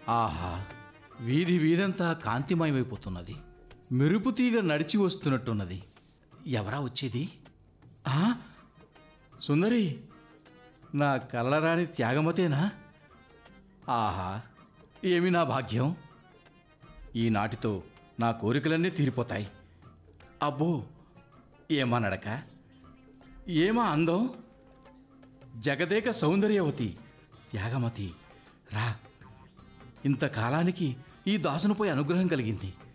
ఆహా వీధి వీధంతా కాంతిమయమైపోతున్నది మెరుపు తీగ నడిచి వస్తున్నట్టున్నది ఎవరా వచ్చేది ఆ? సుందరి నా కళ్ళరాని త్యాగమతేనా ఆహా ఏమి నా భాగ్యం ఈనాటితో నా కోరికలన్నీ తీరిపోతాయి అబ్బో ఏమా నడక ఏమా అందం జగదేక సౌందర్యవతి త్యాగమతి రా ఇంతకాలానికి ఈ దాసునిపై అనుగ్రహం కలిగింది